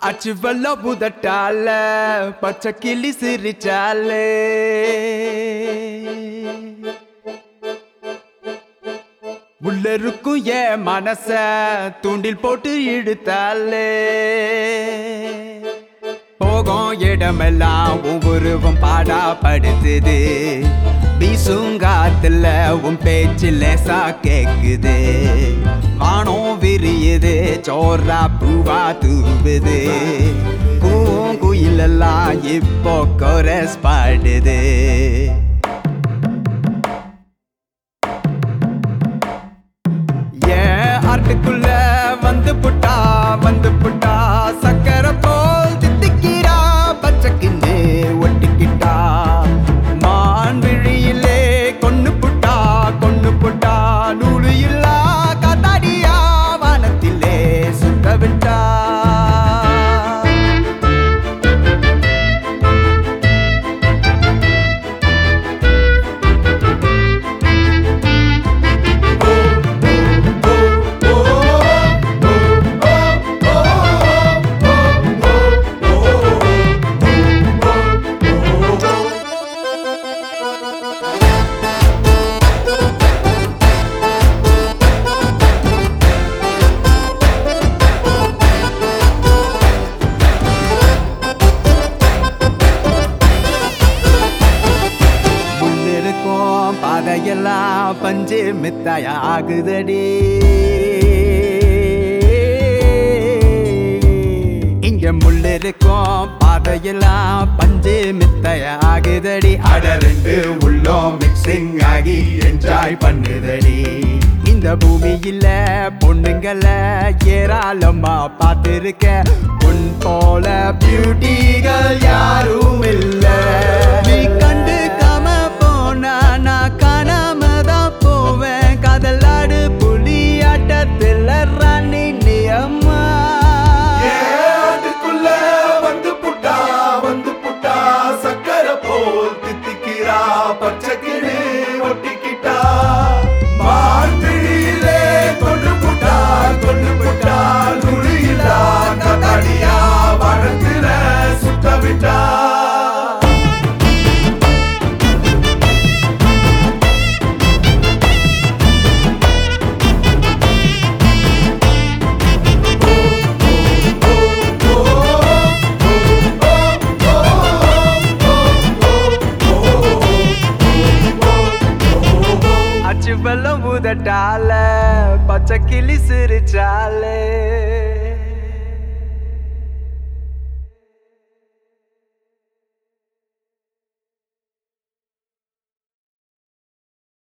அச்சு வெள்ள புதட்டால பச்சை கிளி சிரிச்சாலே உள்ள இருக்கும் என் மனச தூண்டில் போட்டு இழுத்தாலே போகும் இடமெல்லாம் ஒவ்வொருவன் பாடா படுத்துது வீசுங்காத்துல உன் பேச்சு லேசா கேக்குது வானம் விரியுது சோறா பூவா தூவுது பூவும் குயிலெல்லாம் இப்போ கொரஸ் பாடுது ஏன் ஆட்டுக்குள்ள வந்து புட்டா வந்து புட்டா சக்கரை போல் தித்திக்கிறா பச்சைக்கின்னு ஒட்டிக்கிட்டா மான் விழியிலே கொன்னு புட்டா கொன்னு புட்டா நூலு இல்லா காத்தாடியா வானத்திலே சுத்த விட்டா முன்னிருக்கும் பாதையெல்லாம் பஞ்சு மித்தாய ஆகுதடி இங்க முள்ளிருக்கும் பாதையெல்லாம் பஞ்சு மித்தாய ஆகுதடி அட ரெண்டு உள்ளோம் மிக்சிங் ஆகி என்ஜாய் பண்ணுதடி இந்த பூமியில பொண்ணுங்களை ஏராளமா பார்த்திருக்க உன் போல பியூட்டிகள் யாரும் இல்லை